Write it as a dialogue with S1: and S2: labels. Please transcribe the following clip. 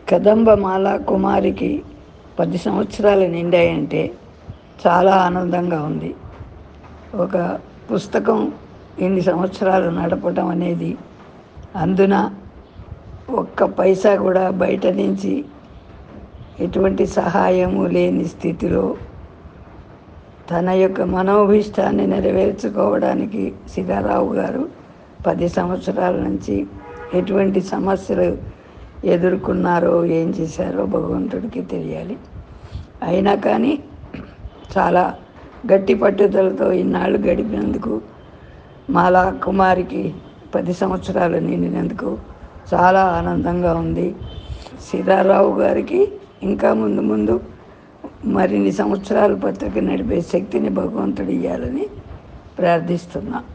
S1: కదంబమాల కుమారికి పది సంవత్సరాలు నిండాయంటే చాలా ఆనందంగా ఉంది ఒక పుస్తకం ఇన్ని సంవత్సరాలు నడపడం అనేది అందున ఒక్క పైసా కూడా బయట నుంచి ఎటువంటి సహాయము లేని స్థితిలో తన యొక్క మనోభీష్టాన్ని నెరవేర్చుకోవడానికి సీతారావు గారు పది సంవత్సరాల నుంచి ఎటువంటి సమస్యలు ఎదుర్కొన్నారో ఏం చేశారో భగవంతుడికి తెలియాలి అయినా కానీ చాలా గట్టి పట్టుదలతో ఇన్నాళ్ళు గడిపినందుకు మాలా కుమారికి పది సంవత్సరాలు నిండినందుకు చాలా ఆనందంగా ఉంది సీతారావు గారికి ఇంకా ముందు ముందు మరిన్ని సంవత్సరాలు పత్రిక నడిపే శక్తిని భగవంతుడు ఇవ్వాలని ప్రార్థిస్తున్నా